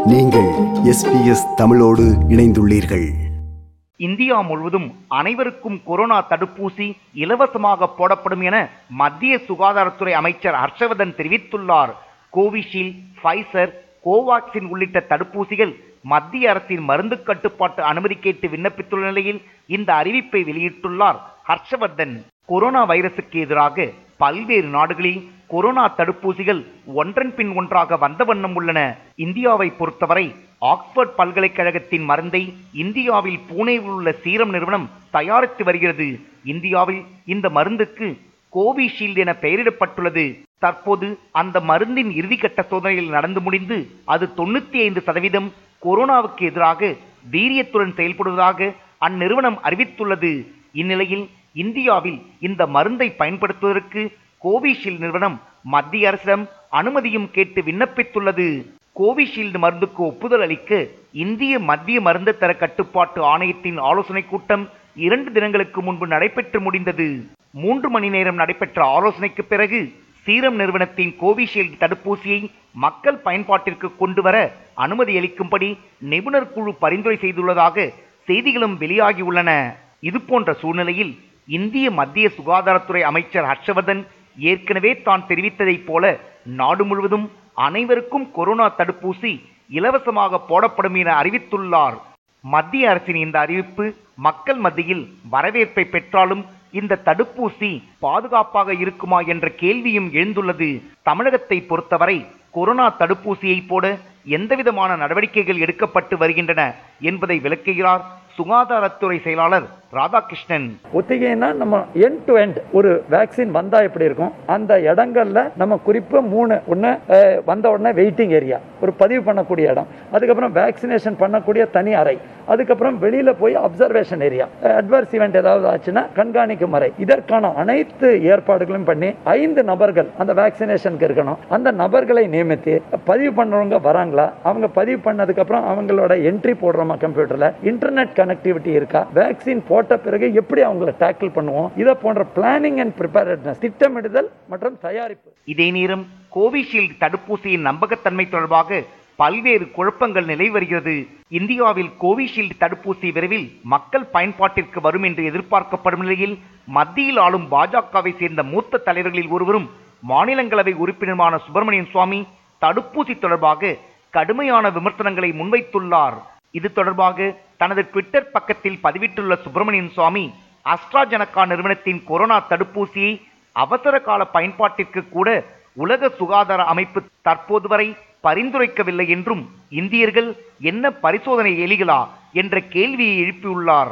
நீங்கள் எஸ்பிஎஸ் தமிழோடு இணைந்துள்ளீர்கள் இந்தியா முழுவதும் அனைவருக்கும் கொரோனா தடுப்பூசி இலவசமாக போடப்படும் என மத்திய சுகாதாரத்துறை அமைச்சர் ஹர்ஷவர்தன் தெரிவித்துள்ளார் கோவிஷீல்டு ஃபைசர் கோவாக்சின் உள்ளிட்ட தடுப்பூசிகள் மத்திய அரசின் மருந்து கட்டுப்பாட்டு அனுமதி கேட்டு விண்ணப்பித்துள்ள நிலையில் இந்த அறிவிப்பை வெளியிட்டுள்ளார் ஹர்ஷவர்தன் கொரோனா வைரசுக்கு எதிராக பல்வேறு நாடுகளில் கொரோனா தடுப்பூசிகள் ஒன்றன் பின் ஒன்றாக வந்த வண்ணம் உள்ளன இந்தியாவை பொறுத்தவரை ஆக்ஸ்போர்ட் பல்கலைக்கழகத்தின் மருந்தை இந்தியாவில் பூனேவில் உள்ள சீரம் நிறுவனம் தயாரித்து வருகிறது இந்தியாவில் இந்த மருந்துக்கு கோவிஷீல்டு என பெயரிடப்பட்டுள்ளது தற்போது அந்த மருந்தின் இறுதிக்கட்ட சோதனையில் நடந்து முடிந்து அது தொண்ணூத்தி ஐந்து சதவீதம் கொரோனாவுக்கு எதிராக வீரியத்துடன் செயல்படுவதாக அந்நிறுவனம் அறிவித்துள்ளது இந்நிலையில் இந்தியாவில் இந்த மருந்தை பயன்படுத்துவதற்கு கோவிஷீல்டு நிறுவனம் மத்திய அரசிடம் அனுமதியும் கேட்டு விண்ணப்பித்துள்ளது கோவிஷீல்டு மருந்துக்கு ஒப்புதல் அளிக்க இந்திய மத்திய மருந்து தர கட்டுப்பாட்டு ஆணையத்தின் ஆலோசனைக் கூட்டம் இரண்டு தினங்களுக்கு முன்பு நடைபெற்று முடிந்தது மூன்று மணி நேரம் நடைபெற்ற ஆலோசனைக்கு பிறகு சீரம் நிறுவனத்தின் கோவிஷீல்டு தடுப்பூசியை மக்கள் பயன்பாட்டிற்கு கொண்டு வர அனுமதி அளிக்கும்படி நிபுணர் குழு பரிந்துரை செய்துள்ளதாக செய்திகளும் வெளியாகியுள்ளன இதுபோன்ற சூழ்நிலையில் இந்திய மத்திய சுகாதாரத்துறை அமைச்சர் ஹர்ஷவர்தன் ஏற்கனவே தான் தெரிவித்ததைப் போல நாடு முழுவதும் அனைவருக்கும் கொரோனா தடுப்பூசி இலவசமாக போடப்படும் என அறிவித்துள்ளார் மத்திய அரசின் இந்த அறிவிப்பு மக்கள் மத்தியில் வரவேற்பை பெற்றாலும் இந்த தடுப்பூசி பாதுகாப்பாக இருக்குமா என்ற கேள்வியும் எழுந்துள்ளது தமிழகத்தை பொறுத்தவரை கொரோனா தடுப்பூசியை போட எந்தவிதமான நடவடிக்கைகள் எடுக்கப்பட்டு வருகின்றன என்பதை விளக்குகிறார் சுகாதாரத்துறை செயலாளர் ராதாகிருஷ்ணன் ஒத்திகைன்னா நம்ம எண்ட் டு எண்ட் ஒரு வேக்சின் வந்தா எப்படி இருக்கும் அந்த இடங்கள்ல நம்ம குறிப்பா மூணு ஒன்று வந்த உடனே வெயிட்டிங் ஏரியா ஒரு பதிவு பண்ணக்கூடிய இடம் அதுக்கப்புறம் வேக்சினேஷன் பண்ணக்கூடிய தனி அறை அதுக்கப்புறம் வெளியில போய் அப்சர்வேஷன் ஏரியா அட்வர்ஸ் ஈவெண்ட் ஏதாவது ஆச்சுன்னா கண்காணிக்கும் அறை இதற்கான அனைத்து ஏற்பாடுகளும் பண்ணி ஐந்து நபர்கள் அந்த வேக்சினேஷனுக்கு இருக்கணும் அந்த நபர்களை நியமித்து பதிவு பண்றவங்க வராங்களா அவங்க பதிவு பண்ணதுக்கு அப்புறம் அவங்களோட என்ட்ரி போடுறோமா கம்ப்யூட்டர்ல இன்டர்நெட் கனெக்டிவிட்டி இருக்கா வேக்சின் போட்ட பிறகு எப்படி அவங்கள டேக்கிள் பண்ணுவோம் இதை போன்ற பிளானிங் அண்ட் ப்ரிப்பேர்ட்னஸ் திட்டமிடுதல் மற்றும் தயாரிப்பு இதே நேரம் கோவிஷீல்டு தடுப்பூசியின் நம்பகத்தன்மை தொடர்பாக பல்வேறு குழப்பங்கள் நிலை வருகிறது இந்தியாவில் கோவிஷீல்டு தடுப்பூசி விரைவில் மக்கள் பயன்பாட்டிற்கு வரும் என்று எதிர்பார்க்கப்படும் நிலையில் மத்தியில் ஆளும் பாஜகவை சேர்ந்த மூத்த தலைவர்களில் ஒருவரும் மாநிலங்களவை உறுப்பினருமான சுப்பிரமணியன் சுவாமி தடுப்பூசி தொடர்பாக கடுமையான விமர்சனங்களை முன்வைத்துள்ளார் இது தொடர்பாக தனது ட்விட்டர் பக்கத்தில் பதிவிட்டுள்ள சுப்பிரமணியன் சுவாமி அஸ்ட்ராஜெனகா நிறுவனத்தின் கொரோனா தடுப்பூசியை அவசர கால பயன்பாட்டிற்கு கூட உலக சுகாதார அமைப்பு தற்போது வரை பரிந்துரைக்கவில்லை என்றும் இந்தியர்கள் என்ன பரிசோதனை எலிகளா என்ற கேள்வியை எழுப்பியுள்ளார்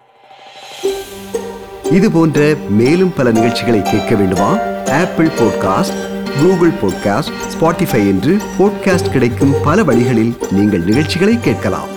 இது போன்ற மேலும் பல நிகழ்ச்சிகளை கேட்க வேண்டுமா Apple podcast Google podcast Spotify என்று பாட்காஸ்ட் கிடைக்கும் பல வழிகளில் நீங்கள் நிகழ்ச்சிகளை கேட்கலாம்